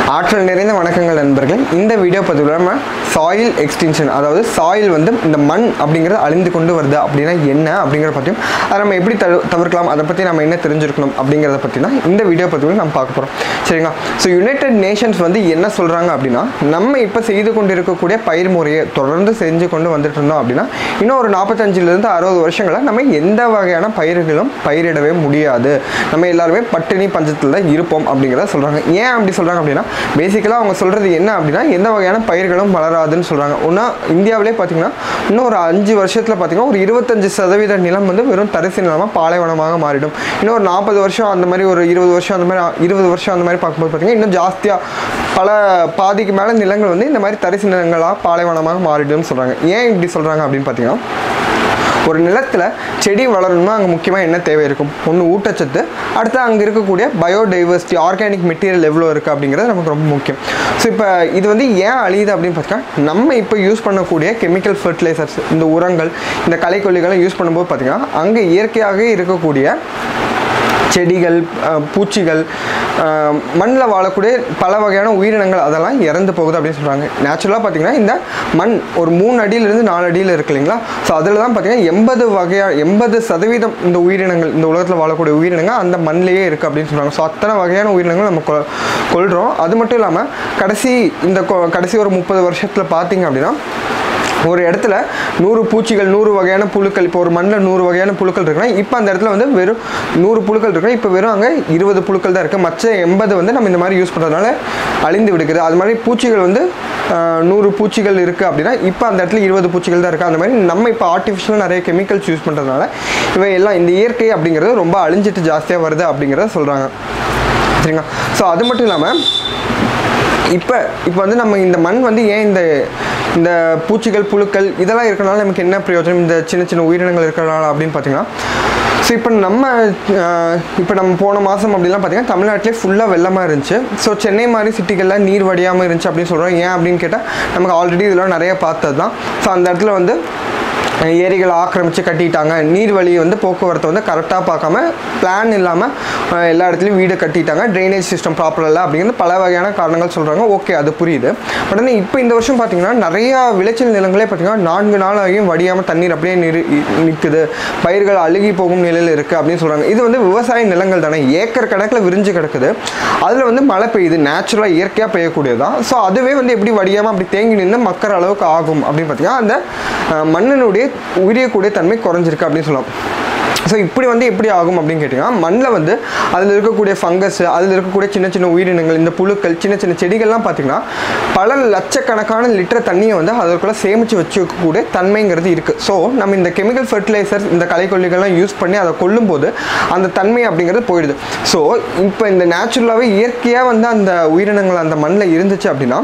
ஆற்றல் நிறைந்த வணக்கங்கள் நண்பர்கள் இந்த வீடியோ பதிவில் நம்ம சாயில் எக்ஸ்டென்ஷன் அதாவது சாயில் வந்து இந்த மண் அப்படிங்கிறது அழிந்து கொண்டு வருது அப்படின்னா என்ன அப்படிங்கிறத பற்றியும் அதை நம்ம எப்படி தடு தவிர்க்கலாம் அதை பற்றி நம்ம என்ன தெரிஞ்சிருக்கணும் அப்படிங்கிறத பற்றி தான் இந்த வீடியோ பதிவில் நம்ம பார்க்க போகிறோம் சரிங்களா ஸோ யுனைடெட் நேஷன்ஸ் வந்து என்ன சொல்கிறாங்க அப்படின்னா நம்ம இப்போ செய்து கொண்டு இருக்கக்கூடிய பயிர் முறையை தொடர்ந்து செஞ்சு கொண்டு வந்துட்டு இருந்தோம் அப்படின்னா இன்னும் ஒரு நாற்பத்தஞ்சிலிருந்து அறுபது வருஷங்களில் நம்ம எந்த வகையான பயிர்களும் பயிரிடவே முடியாது நம்ம எல்லாருமே பட்டினி பஞ்சத்தில் தான் இருப்போம் அப்படிங்கிறத சொல்கிறாங்க ஏன் அப்படி சொல்கிறாங்க அப்படின்னா பேசிக்கலாக அவங்க சொல்கிறது என்ன அப்படின்னா எந்த வகையான பயிர்களும் வளராதுன்னு சொல்கிறாங்க ஒன்றா இந்தியாவிலே பார்த்தீங்கன்னா இன்னும் ஒரு அஞ்சு வருஷத்தில் பார்த்தீங்கன்னா ஒரு இருபத்தஞ்சு சதவீத நிலம் வந்து வெறும் தரிசு நிலமாக பாலைவனமாக மாறிடும் இன்னும் ஒரு நாற்பது வருஷம் அந்த மாதிரி ஒரு இருபது வருஷம் அந்த மாதிரி இருபது வருஷம் அந்த மாதிரி பார்க்கும்போது பார்த்தீங்கன்னா இன்னும் ஜாஸ்தியாக பல பாதிக்கு மேலே நிலங்கள் வந்து இந்த மாதிரி தரிசு நிலங்களாக பாலைவனமாக மாறிடும்னு சொல்கிறாங்க ஏன் இப்படி சொல்கிறாங்க அப்படின்னு பார்த்தீங்கன்னா ஒரு நிலத்தில் செடி வளரணும்னா அங்கே முக்கியமாக என்ன தேவை இருக்கும் ஒன்று ஊட்டச்சத்து அடுத்து அங்கே இருக்கக்கூடிய பயோடைவர்சிட்டி ஆர்கானிக் மெட்டீரியல் எவ்வளோ இருக்குது அப்படிங்கிறது நமக்கு ரொம்ப முக்கியம் ஸோ இப்போ இது வந்து ஏன் அழியுது அப்படின்னு பார்த்தீங்கன்னா நம்ம இப்போ யூஸ் பண்ணக்கூடிய கெமிக்கல் ஃபர்டிலைசர்ஸ் இந்த உரங்கள் இந்த களைக்கொல்லிகளை யூஸ் பண்ணும்போது பார்த்தீங்கன்னா அங்கே இயற்கையாகவே இருக்கக்கூடிய செடிகள் அஹ், பூச்சிகள் மண்ணில் வாழக்கூடிய பல வகையான உயிரினங்கள் அதெல்லாம் இறந்து போகுது அப்படின்னு சொல்கிறாங்க நேச்சுரலாக பார்த்தீங்கன்னா இந்த மண் ஒரு மூணு அடியிலிருந்து நாலு அடியில் இருக்கு இல்லைங்களா ஸோ அதில் தான் பார்த்தீங்கன்னா எண்பது வகையான எண்பது சதவீதம் இந்த உயிரினங்கள் இந்த உலகத்தில் வாழக்கூடிய உயிரினங்கள் அந்த மண்ணிலேயே இருக்குது அப்படின்னு சொல்கிறாங்க ஸோ அத்தனை வகையான உயிரினங்கள் நம்ம கொ கொள்கிறோம் அது மட்டும் இல்லாமல் கடைசி இந்த கொ- கடைசி ஒரு முப்பது வருஷத்தில் பார்த்தீங்க அப்படின்னா ஒரு இடத்துல நூறு பூச்சிகள் நூறு வகையான புழுக்கள் இப்போ ஒரு மண்ணில் நூறு வகையான புழுக்கள் இருக்குன்னா இப்போ அந்த இடத்துல வந்து வெறும் நூறு புழுக்கள் இருக்குன்னா இப்போ வெறும் அங்கே இருபது புழுக்கள் தான் இருக்குது மற்ற எண்பது வந்து நம்ம இந்த மாதிரி யூஸ் பண்ணுறதுனால அழிந்து விடுக்குது அது மாதிரி பூச்சிகள் வந்து ஆஹ், நூறு பூச்சிகள் இருக்குது அப்படின்னா இப்போ அந்த இடத்துல இருபது பூச்சிகள் தான் இருக்குது அந்த மாதிரி நம்ம இப்போ ஆர்டிஃபிஷியல் நிறைய கெமிக்கல்ஸ் யூஸ் பண்ணுறதுனால இவை எல்லாம் இந்த இயற்கை அப்படிங்கிறது ரொம்ப அழிஞ்சிட்டு ஜாஸ்தியாக வருது அப்படிங்கிறத சொல்கிறாங்க சரிங்களா ஸோ அது மட்டும் இல்லாமல் இப்போ இப்போ வந்து நம்ம இந்த மண் வந்து ஏன் இந்த இந்த பூச்சிகள் புழுக்கள் இதெல்லாம் இருக்கனால நமக்கு என்ன பிரயோஜனம் இந்த சின்ன சின்ன உயிரினங்கள் இருக்கிறனால அப்படின்னு பார்த்தீங்கன்னா ஸோ இப்போ நம்ம ஆஹ், இப்போ நம்ம போன மாதம் அப்படிலாம் பார்த்தீங்கன்னா தமிழ்நாட்டிலே ஃபுல்லாக வெள்ளமாக இருந்துச்சு ஸோ சென்னை மாதிரி சிட்டிகளில் நீர் வடியாமல் இருந்துச்சு அப்படின்னு சொல்கிறோம் ஏன் அப்படின்னு கேட்டால் நமக்கு ஆல்ரெடி இதெல்லாம் நிறைய பார்த்தது தான் ஸோ அந்த இடத்துல வந்து அஹ் ஏரிகளை ஆக்கிரமித்து கட்டிட்டாங்க நீர்வழி வந்து போக்குவரத்தை வந்து கரெக்டாக பார்க்காம பிளான் இல்லாமல் எல்லா இடத்துலையும் வீடு கட்டிட்டாங்க ட்ரைனேஜ் சிஸ்டம் ப்ராப்பர் இல்லை அப்படிங்கிறது பல வகையான காரணங்கள் சொல்கிறாங்க ஓகே அது புரியுது பட் வந்து இப்போ இந்த வருஷம் பார்த்தீங்கன்னா நிறையா விளைச்சல் நிலங்களே பார்த்தீங்கன்னா நான்கு நாள் ஆகியும் வடியாமல் தண்ணீர் அப்படியே நிறு நிற்குது பயிர்கள் அழுகி போகும் நிலையில் இருக்குது அப்படின்னு சொல்கிறாங்க இது வந்து விவசாய நிலங்கள் தானே ஏக்கர் கணக்கில் விரிஞ்சு கிடக்குது அதில் வந்து மழை பெய்யுது நேச்சுரலாக இயற்கையாக பெய்யக்கூடியதான் ஸோ அதுவே வந்து எப்படி வடியாமல் அப்படி தேங்கி நின்று மக்கற அளவுக்கு ஆகும் அப்படின்னு பார்த்தீங்கன்னா அந்த அஹ், மண்ணினுடைய உரியக்கூடிய தன்மை குறைஞ்சிருக்கு அப்படின்னு சொல்லலாம் ஸோ இப்படி வந்து எப்படி ஆகும் அப்படின்னு கேட்டிங்கன்னா மண்ணில் வந்து அதில் இருக்கக்கூடிய ஃபங்கஸ் அதில் இருக்கக்கூடிய சின்ன சின்ன உயிரினங்கள் இந்த புழுக்கள் சின்ன சின்ன செடிகள்லாம் பார்த்திங்கன்னா பல லட்சக்கணக்கான லிட்டர் தண்ணியை வந்து அதற்குள்ளே சேமித்து வச்சுக்கக்கூடிய தன்மைங்கிறது இருக்குது ஸோ நம்ம இந்த கெமிக்கல் ஃபர்டிலைசர்ஸ் இந்த களைக்கொல்லிகள்லாம் யூஸ் பண்ணி அதை கொல்லும்போது அந்த தன்மை அப்படிங்கிறது போயிடுது ஸோ இப்போ இந்த நேச்சுரலாகவே இயற்கையாக வந்து அந்த உயிரினங்கள் அந்த மண்ணில் இருந்துச்சு அப்படின்னா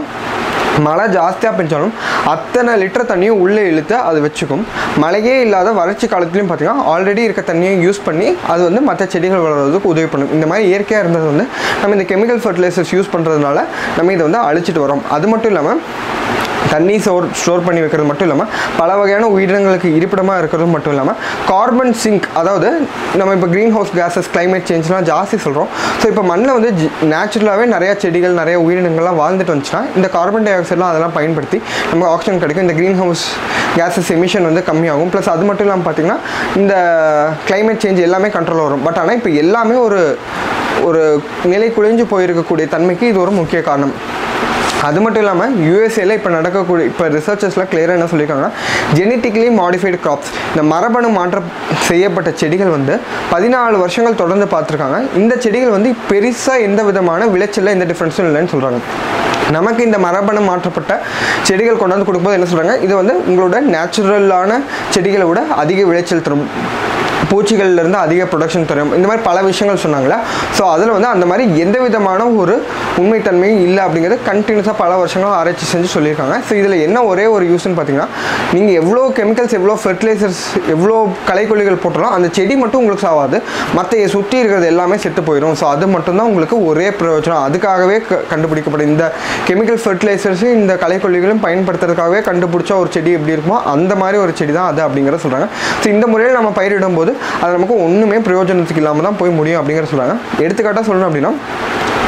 மழை ஜாஸ்தியாக பெஞ்சாலும் அத்தனை லிட்டர் தண்ணியும் உள்ளே இழுத்து அது வச்சுக்கும் மழையே இல்லாத வறட்சி காலத்துலையும் பார்த்தீங்கன்னா ஆல்ரெடி இருக்க தண்ணியை யூஸ் பண்ணி அது வந்து மற்ற செடிகள் வளர்கிறதுக்கு உதவி பண்ணும் இந்த மாதிரி இயற்கையாக இருந்தது வந்து நம்ம இந்த கெமிக்கல் ஃபர்டிலைசர்ஸ் யூஸ் பண்ணுறதுனால நம்ம இதை வந்து அழிச்சிட்டு வரோம் அது மட்டும் இல்லாமல் தண்ணி ஸ்டோர் ஸ்டோர் பண்ணி வைக்கிறது மட்டும் இல்லாமல் பல வகையான உயிரினங்களுக்கு இருப்பிடமாக இருக்கிறது மட்டும் இல்லாமல் கார்பன் சிங்க் அதாவது நம்ம இப்போ க்ரீன் ஹவுஸ் கேஸஸ் climate சேஞ்ச்லாம் ஜாஸ்தி சொல்கிறோம் ஸோ இப்போ மண்ணில் வந்து நேச்சுரலாகவே நிறையா செடிகள் நிறைய உயிரினங்கள்லாம் வாழ்ந்துட்டு வந்துச்சுன்னா இந்த கார்பன் டை ஆக்சைட்லாம் அதெல்லாம் பயன்படுத்தி நமக்கு ஆக்சிஜன் கிடைக்கும் இந்த க்ரீன் ஹவுஸ் கேஸஸ் எமிஷன் வந்து கம்மியாகும் ப்ளஸ் அது மட்டும் இல்லாமல் பார்த்தீங்கன்னா இந்த climate சேஞ்ச் எல்லாமே கண்ட்ரோல் வரும் பட் ஆனால் இப்போ எல்லாமே ஒரு ஒரு நிலை குலைஞ்சு போயிருக்கக்கூடிய தன்மைக்கு இது ஒரு முக்கிய காரணம் அது மட்டும் இல்லாமல் யூஎஸ்ஏல இப்போ நடக்கக்கூடிய இப்போ ரிசர்ச்சர்ஸ்லாம் கிளியராக என்ன சொல்லியிருக்காங்கன்னா ஜெனட்டிக்கலி மாடிஃபைடு கிராப்ஸ் இந்த மரபணு மாற்றம் செய்யப்பட்ட செடிகள் வந்து பதினாலு வருஷங்கள் தொடர்ந்து பார்த்துருக்காங்க இந்த செடிகள் வந்து பெருசாக எந்த விதமான விளைச்சலில் எந்த டிஃப்ரென்ஸும் இல்லைன்னு சொல்கிறாங்க நமக்கு இந்த மரபணு மாற்றப்பட்ட செடிகள் கொண்டாந்து கொடுக்கும்போது என்ன சொல்கிறாங்க இது வந்து உங்களோட நேச்சுரலான செடிகளை விட அதிக விளைச்சல் தரும் பூச்சிகள்ல இருந்து அதிக ப்ரொடக்ஷன் தரும் இந்த மாதிரி பல விஷயங்கள் சொன்னாங்களே ஸோ அதில் வந்து அந்த மாதிரி எந்த விதமான ஒரு உண்மைத்தன்மையும் இல்லை அப்படிங்கிறது கண்டினியூஸாக பல வருஷங்களாக ஆராய்ச்சி செஞ்சு சொல்லியிருக்காங்க ஸோ இதில் என்ன ஒரே ஒரு யூஸ்னு பார்த்தீங்கன்னா நீங்கள் எவ்வளோ கெமிக்கல்ஸ் எவ்வளோ ஃபெர்டிலைசர்ஸ் எவ்வளோ களைக்கொல்லிகள் போட்டாலும் அந்த செடி மட்டும் உங்களுக்கு சாவாது மற்ற சுற்றி இருக்கிறது எல்லாமே செத்து போயிடும் ஸோ அது மட்டும்தான் உங்களுக்கு ஒரே பிரயோஜனம் அதுக்காகவே க- கண்டுபிடிக்கப்படும் இந்த கெமிக்கல் ஃபெர்டிலைசர்ஸும் இந்த களைக்கொல்லிகளும் பயன்படுத்துறதுக்காகவே கண்டுபிடிச்ச ஒரு செடி எப்படி இருக்குமோ அந்த மாதிரி ஒரு செடி தான் அது அப்படிங்கிறத சொல்கிறாங்க ஸோ இந்த முறையில் நம்ம பயிரிடும்போது அது நமக்கு ஒன்றுமே பிரயோஜனத்துக்கு இல்லாமல் தான் போய் முடியும் அப்படிங்கிற சொல்கிறாங்க எடுத்துக்காட்டாக சொல்லணும் அப்படின்னா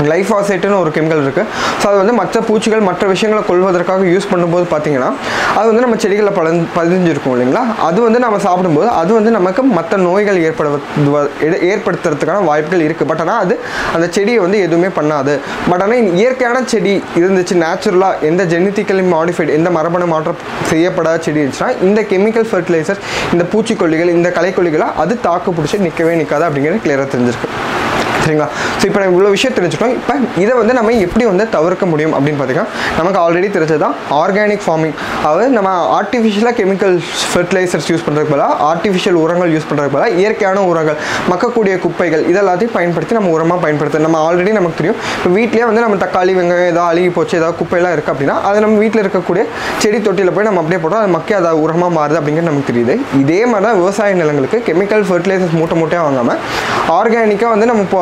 கிளைஃபாசேட்டுன்னு ஒரு கெமிக்கல் இருக்குது ஸோ அது வந்து மற்ற பூச்சிகள் மற்ற விஷயங்களை கொள்வதற்காக யூஸ் பண்ணும்போது பார்த்தீங்கன்னா அது வந்து நம்ம செடிகளில் பல பதிஞ்சிருக்கும் இல்லைங்களா அது வந்து நம்ம சாப்பிடும்போது அது வந்து நமக்கு மற்ற நோய்கள் ஏற்படுவ ஏற்படுத்துறதுக்கான வாய்ப்புகள் இருக்குது பட் ஆனால் அது அந்த செடியை வந்து எதுவுமே பண்ணாது பட் ஆனால் இயற்கையான செடி இருந்துச்சு நேச்சுரலாக எந்த ஜெனட்டிக்கலி மாடிஃபைடு எந்த மரபணு மாற்றம் செய்யப்படாத செடி இருந்துச்சுன்னா இந்த கெமிக்கல் ஃபர்டிலைசர் இந்த பூச்சிக்கொல்லிகள் இந்த களைக்கொல்லிகளை அது தாக்கு பிடிச்சி நிற்கவே நிற்காது அப்படிங்கிறது கிளியராக தெரிஞ்சிருக்கு சரிங்களா ஸோ இப்போ நம்ம இவ்வளோ விஷயம் தெரிஞ்சுட்டோம் இப்போ இதை வந்து நம்ம எப்படி வந்து தவிர்க்க முடியும் அப்படின்னு பார்த்தீங்கன்னா நமக்கு ஆல்ரெடி தெரிஞ்சது தான் ஆர்கானிக் ஃபார்மிங் அதாவது நம்ம ஆர்டிஃபிஷியலாக கெமிக்கல் ஃபெர்டிலைசர்ஸ் யூஸ் பண்ணுறதுக்கு பதிலாக ஆர்டிஃபிஷியல் உரங்கள் யூஸ் பண்ணுறதுக்கு பதிலாக இயற்கையான உரங்கள் மக்கக்கூடிய குப்பைகள் இதெல்லாத்தையும் பயன்படுத்தி நம்ம உரமாக பயன்படுத்த நம்ம ஆல்ரெடி நமக்கு தெரியும் இப்போ வீட்லேயே வந்து நம்ம தக்காளி வெங்காயம் ஏதாவது அழுகி போச்சு ஏதாவது குப்பையெல்லாம் இருக்குது அப்படின்னா அது நம்ம வீட்டில் இருக்கக்கூடிய செடி தொட்டியில் போய் நம்ம அப்படியே போட்டோம் அது மக்கி அதை உரமாக மாறுது அப்படிங்கிறது நமக்கு தெரியுது இதே மாதிரி தான் விவசாய நிலங்களுக்கு கெமிக்கல் ஃபெர்டிலைசர்ஸ் மூட்டை மூட்டையாக வாங்காமல் ஆர்கானிக்காக வந்து நம்ம இப்போ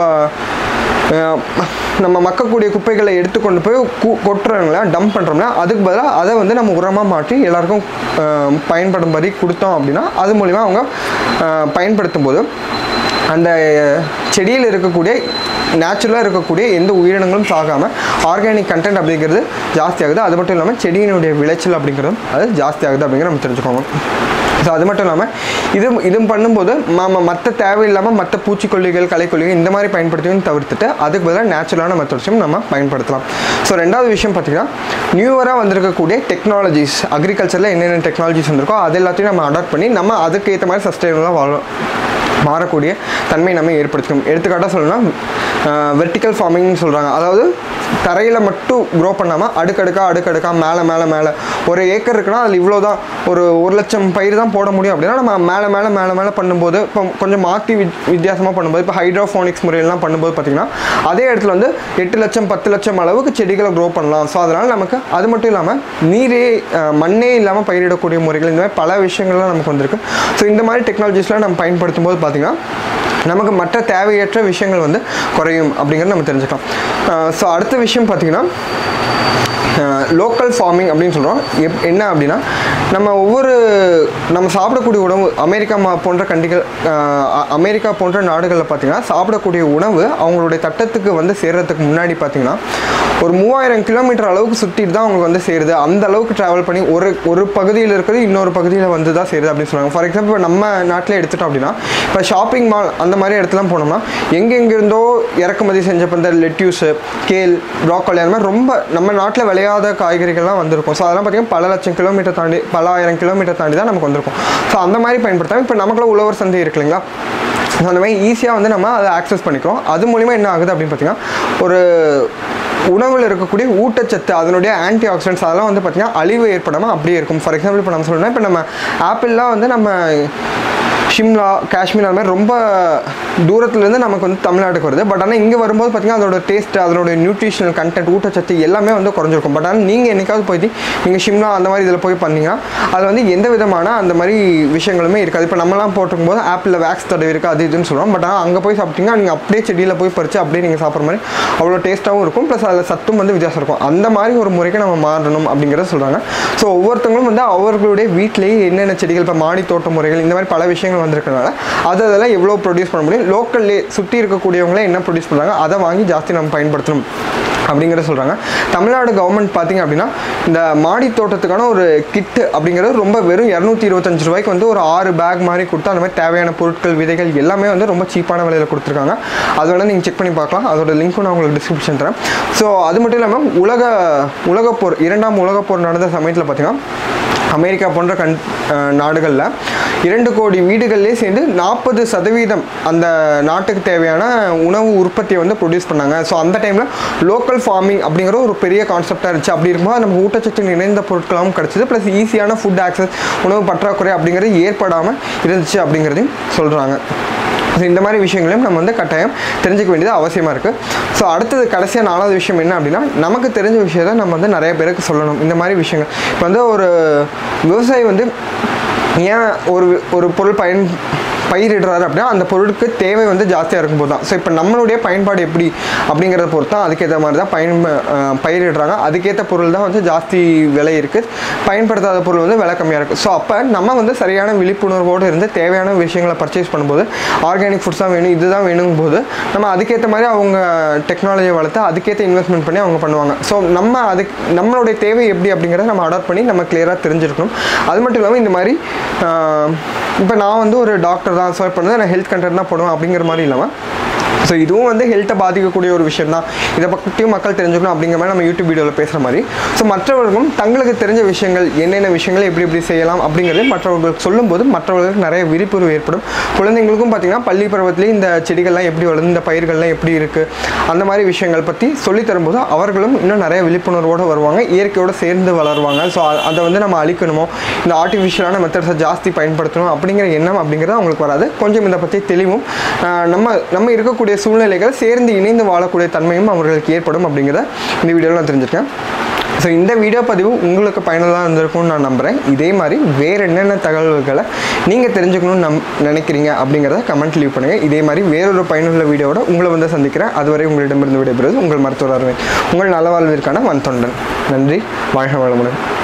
அஹ் நம்ம மக்கக்கூடிய குப்பைகளை எடுத்துக்கொண்டு போய் கு கொட்டுறோங்களா டம்ப் பண்ணுறோம்னா அதுக்கு பதிலாக அதை வந்து நம்ம உரமாக மாற்றி எல்லாருக்கும் அஹ், பயன்படும்படி கொடுத்தோம் அப்படின்னா அது மூலிமா அவங்க அஹ், பயன்படுத்தும் போது அந்த செடியில் இருக்கக்கூடிய நேச்சுரலாக இருக்கக்கூடிய எந்த உயிரினங்களும் சாகாமல் ஆர்கானிக் கண்டென்ட் அப்படிங்கிறது ஜாஸ்தி ஆகுது அது மட்டும் இல்லாமல் செடியினுடைய விளைச்சல் அப்படிங்கிறதும் அது ஜாஸ்தி ஆகுது அப்படிங்கிற நம்ம தெரிஞ்சுக்கோங்க ஸோ அது மட்டும் இல்லாமல் இது இது பண்ணும்போது நம்ம மற்ற தேவையில்லாமல் மற்ற பூச்சிக்கொல்லிகள் களைக்கொல்லிகள் இந்த மாதிரி பயன்படுத்தியும் தவிர்த்துட்டு அதுக்கு பதிலாக நேச்சுரலான மெத்தட்ஸும் நம்ம பயன்படுத்தலாம் ஸோ ரெண்டாவது விஷயம் பார்த்திங்கன்னா நியூவராக வந்திருக்கக்கூடிய டெக்னாலஜிஸ் அக்ரிகல்ச்சரில் என்னென்ன டெக்னாலஜிஸ் வந்திருக்கோ அது எல்லாத்தையும் நம்ம அடாப்ட் பண்ணி நம்ம அதுக்கு ஏற்ற மாதிரி சஸ்டைனபுளாக வாழ மாறக்கூடிய தன்மை நம்ம ஏற்படுத்திக்கணும் எடுத்துக்காட்டாக சொல்லணும்னா வெர்டிக்கல் ஃபார்மிங்னு சொல்கிறாங்க அதாவது தரையில் மட்டும் க்ரோ பண்ணாமல் அடுக்கடுக்கா அடுக்கடுக்கா மேலே மேலே மேலே ஒரு ஏக்கர் இருக்குன்னா அதில் இவ்வளோ தான் ஒரு ஒரு லட்சம் பயிர் தான் போட முடியும் அப்படின்னா நம்ம மேலே மேலே மேலே மேலே பண்ணும்போது இப்போ கொஞ்சம் மாற்றி வி வித்தியாசமாக பண்ணும்போது இப்போ ஹைட்ரோஃபோனிக்ஸ் முறையெல்லாம் பண்ணும்போது பார்த்திங்கன்னா அதே இடத்துல வந்து எட்டு லட்சம் பத்து லட்சம் அளவுக்கு செடிகளை க்ரோ பண்ணலாம் ஸோ அதனால் நமக்கு அது மட்டும் இல்லாமல் நீரே அஹ், மண்ணே இல்லாமல் பயிரிடக்கூடிய முறைகள் இந்த மாதிரி பல விஷயங்கள்லாம் நமக்கு வந்திருக்கு ஸோ இந்த மாதிரி டெக்னாலஜிஸ்லாம் நம்ம பயன்படுத்தும் போது பார்த்திங்கன்னா நமக்கு மற்ற தேவையற்ற விஷயங்கள் வந்து குறையும் அப்படிங்கிறத நம்ம தெரிஞ்சுக்கலாம் ஸோ அடுத்த விஷயம் பார்த்திங்கன்னா லோக்கல் ஃபார்மிங் அப்படின்னு சொல்கிறோம் எப் என்ன அப்படின்னா நம்ம ஒவ்வொரு நம்ம சாப்பிடக்கூடிய உணவு அமெரிக்கா மா போன்ற கண்டிகள் அஹ், அ- அமெரிக்கா போன்ற நாடுகளில் பார்த்தீங்கன்னா சாப்பிடக்கூடிய உணவு அவங்களுடைய தட்டத்துக்கு வந்து சேர்றதுக்கு முன்னாடி பார்த்தீங்கன்னா ஒரு மூவாயிரம் கிலோமீட்டர் அளவுக்கு சுற்றிட்டு தான் அவங்களுக்கு வந்து சேருது அந்த அளவுக்கு ட்ராவல் பண்ணி ஒரு ஒரு பகுதியில் இருக்கிறது இன்னொரு பகுதியில் வந்து தான் சேருது அப்படின்னு சொல்லுவாங்க ஃபார் எக்ஸாம்பிள் இப்போ நம்ம நாட்டில் எடுத்துட்டோம் அப்படின்னா இப்போ ஷாப்பிங் மால் அந்த மாதிரி இடத்துலாம் போனோம்னா எங்கெங்கிருந்தோ இறக்குமதி செஞ்ச இப்போ இந்த லெட்யூஸு கேல் ப்ராக்கோலி அந்த மாதிரி ரொம்ப நம்ம நாட்டில் விளையாத காய்கறிகள்லாம் வந்திருக்கும் ஸோ அதெல்லாம் பார்த்தீங்கன்னா பல லட்சம் கிலோமீட்டர் தாண்டி பல ஆயிரம் கிலோமீட்டர் தாண்டி தான் நமக்கு வந்திருக்கும் ஸோ அந்த மாதிரி பயன்படுத்தாமல் இப்போ நமக்குள்ள உழவர் சந்தை இருக்கு இல்லைங்களா ஸோ அந்த மாதிரி ஈஸியாக வந்து நம்ம அதை ஆக்சஸ் பண்ணிக்கிறோம் அது மூலிமா என்ன ஆகுது அப்படின்னு பார்த்தீங்கன்னா ஒரு உணவில் இருக்கக்கூடிய ஊட்டச்சத்து அதனுடைய ஆன்டி ஆக்சிடென்ட்ஸ் அதெல்லாம் வந்து பார்த்திங்கன்னா அழிவு ஏற்படாமல் அப்படியே இருக்கும் ஃபார் எக்ஸாம்பிள் இப்போ நம்ம சொல்லணும்னா இப்போ நம்ம ஆப்பிள்லாம் வந்து நம்ம ஷிம்லா காஷ்மீர் அந்த மாதிரி ரொம்ப தூரத்துலேருந்து நமக்கு வந்து தமிழ்நாட்டுக்கு வருது பட் ஆனால் இங்கே வரும்போது பார்த்திங்கன்னா அதோட டேஸ்ட் அதோட நியூட்ரிஷனல் கண்டென்ட் ஊட்டச்சத்து எல்லாமே வந்து குறைஞ்சிருக்கும் பட் ஆனால் நீங்கள் என்னைக்காவது போய் நீங்கள் ஷிம்லா அந்த மாதிரி இதில் போய் பண்ணீங்கன்னா அதில் வந்து எந்த விதமான அந்த மாதிரி விஷயங்களுமே இருக்காது இப்போ நம்மலாம் போட்டிருக்கும் போது ஆப்பிளில் வேக்ஸ் தடவி இருக்குது அது இதுன்னு சொல்கிறோம் பட் ஆனால் அங்கே போய் சாப்பிட்டீங்கன்னா நீங்கள் அப்படியே செடியில் போய் பறித்து அப்படியே நீங்கள் சாப்பிட்ற மாதிரி அவ்வளோ டேஸ்ட்டாகவும் இருக்கும் ப்ளஸ் அதில் சத்தும் வந்து வித்தியாசம் இருக்கும் அந்த மாதிரி ஒரு முறைக்கு நம்ம மாறணும் அப்படிங்கிறத சொல்கிறாங்க ஸோ ஒவ்வொருத்தவங்களும் வந்து அவர்களுடைய வீட்டிலேயே என்னென்ன செடிகள் இப்போ மாடி தோட்ட முறைகள் இந்த மாதிரி பல விஷயங்கள் வந்திருக்கனால அது அதெல்லாம் எவ்வளோ ப்ரொடியூஸ் பண்ண முடியும் லோக்கல்லே சுற்றி இருக்கக்கூடியவங்களே என்ன ப்ரொடியூஸ் பண்ணுறாங்க அதை வாங்கி ஜாஸ்தி நம்ம பயன்படுத்தணும் அப்படிங்கிறத சொல்கிறாங்க தமிழ்நாடு கவர்மெண்ட் பார்த்தீங்க அப்படின்னா இந்த மாடி தோட்டத்துக்கான ஒரு கிட்டு அப்படிங்கிறது ரொம்ப வெறும் இரநூத்தி இருபத்தஞ்சு ரூபாய்க்கு வந்து ஒரு ஆறு பேக் மாதிரி கொடுத்து அந்த மாதிரி தேவையான பொருட்கள் விதைகள் எல்லாமே வந்து ரொம்ப சீப்பான விலையில் கொடுத்துருக்காங்க அது வேணால் நீங்கள் செக் பண்ணி பார்க்கலாம் அதோட லிங்க்கும் நான் உங்களுக்கு டிஸ்கிரிப்ஷன் தரேன் ஸோ அது மட்டும் இல்லாமல் உலக உலகப்போர் இரண்டாம் உலகப்போர் நடந்த சமயத்தில் பார்த்தீங்கன்னா அமெரிக்கா போன்ற கண் அஹ் நாடுகளில் இரண்டு கோடி வீடுகள்லேயே சேர்ந்து நாற்பது சதவீதம் அந்த நாட்டுக்கு தேவையான உணவு உற்பத்தியை வந்து ப்ரொடியூஸ் பண்ணாங்க ஸோ அந்த டைமில் லோக்கல் ஃபார்மிங் அப்படிங்கிற ஒரு பெரிய கான்செப்டாக இருந்துச்சு அப்படி இருக்கும்போது நமக்கு ஊட்டச்சத்து நிறைந்த பொருட்களாகவும் கிடச்சிது ப்ளஸ் ஈஸியான ஃபுட் ஆக்சஸ் உணவு பற்றாக்குறை அப்படிங்கிறது ஏற்படாமல் இருந்துச்சு அப்படிங்கிறதையும் சொல்கிறாங்க ஸோ இந்த மாதிரி விஷயங்களையும் நம்ம வந்து கட்டாயம் தெரிஞ்சுக்க வேண்டியது அவசியமாக இருக்குது ஸோ அடுத்தது கடைசியாக நாலாவது விஷயம் என்ன அப்படின்னா நமக்கு தெரிஞ்ச விஷயத்தை நம்ம வந்து நிறைய பேருக்கு சொல்லணும் இந்த மாதிரி விஷயங்கள் இப்போ வந்து ஒரு விவசாயி வந்து ஏன் ஒரு ஒரு பொருள் பயன் பயிரிடுறாரு அப்படின்னா அந்த பொருளுக்கு தேவை வந்து ஜாஸ்தியாக இருக்கும்போது தான் ஸோ இப்போ நம்மளுடைய பயன்பாடு எப்படி அப்படிங்கிறத பொறுத்து தான் அதுக்கேற்ற மாதிரி தான் பயன் அஹ், பயிரிடுறாங்க அதுக்கேற்ற பொருள் தான் வந்து ஜாஸ்தி விலை இருக்குது பயன்படுத்தாத பொருள் வந்து விலை கம்மியாக இருக்குது ஸோ அப்போ நம்ம வந்து சரியான விழிப்புணர்வோடு இருந்து தேவையான விஷயங்களை பர்ச்சேஸ் பண்ணும்போது ஆர்கானிக் ஃபுட்ஸ் தான் வேணும் இதுதான் வேணும் போது நம்ம அதுக்கேற்ற மாதிரி அவங்க டெக்னாலஜியை வளர்த்து அதுக்கேற்ற இன்வெஸ்ட்மெண்ட் பண்ணி அவங்க பண்ணுவாங்க ஸோ நம்ம அதுக்கு நம்மளுடைய தேவை எப்படி அப்படிங்கிறத நம்ம அடாப்ட் பண்ணி நம்ம கிளியராக தெரிஞ்சிருக்கணும் அது மட்டும் இல்லாமல் இந்த மாதிரி இப்போ நான் வந்து ஒரு டாக்டர் தான் ஸோ இப்போ வந்து நான் ஹெல்த் கண்டென்ட் தான் போடுவேன் அப்படிங்கிற மாதிரி இல்லாமல் ஸோ இதுவும் வந்து ஹெல்த்தை பாதிக்கக்கூடிய ஒரு விஷயம் தான் இதை பற்றியும் மக்கள் தெரிஞ்சுக்கணும் அப்படிங்கிற மாதிரி நம்ம யூடியூப் வீடியோவில் பேசுகிற மாதிரி ஸோ மற்றவர்களுக்கும் தங்களுக்கு தெரிஞ்ச விஷயங்கள் என்னென்ன விஷயங்கள் எப்படி எப்படி செய்யலாம் அப்படிங்கிறது மற்றவர்களுக்கு சொல்லும்போது மற்றவர்களுக்கு நிறைய விழிப்புணர்வு ஏற்படும் குழந்தைங்களுக்கும் பார்த்தீங்கன்னா பள்ளி பருவத்திலேயே இந்த செடிகள்லாம் எப்படி வளருது இந்த பயிர்கள்லாம் எப்படி இருக்குது அந்த மாதிரி விஷயங்கள் பற்றி சொல்லித் தரும்போது அவர்களும் இன்னும் நிறைய விழிப்புணர்வோடு வருவாங்க இயற்கையோடு சேர்ந்து வளருவாங்க ஸோ அதை வந்து நம்ம அழிக்கணுமோ இந்த ஆர்டிஃபிஷியலான மெத்தட்ஸை ஜாஸ்தி பயன்படுத்தணும் அப்படிங்கிற எண்ணம் அப்படிங்கிறது அவங்களுக்கு வராது கொஞ்சம் இதை பற்றி தெளிவும் ஆஹ், நம்ம நம்ம இருக்கக்கூடிய சூழ்நிலைகள் சேர்ந்து இணைந்து வாழக்கூடிய தன்மையும் அவர்களுக்கு ஏற்படும் அப்படிங்கிறத இந்த வீடியோவில் நான் தெரிஞ்சிருக்கேன் ஸோ இந்த வீடியோ பதிவு உங்களுக்கு பயனுள்ளதாக இருந்திருக்கும்னு நான் நம்புகிறேன் இதே மாதிரி வேறு என்னென்ன தகவல்களை நீங்கள் தெரிஞ்சுக்கணும்னு நம் நினைக்கிறீங்க அப்படிங்கிறத கமெண்ட் லீவ் பண்ணுங்கள் இதே மாதிரி வேறொரு பயனுள்ள வீடியோவோட உங்களை வந்து சந்திக்கிறேன் அதுவரை உங்களிடமிருந்து விடைபெறுவது உங்கள் மருத்துவர் அரவிந்த் உங்கள் நலவாழ்விற்கான வன் தொண்டன் நன்றி வாழ்க வளமுடன்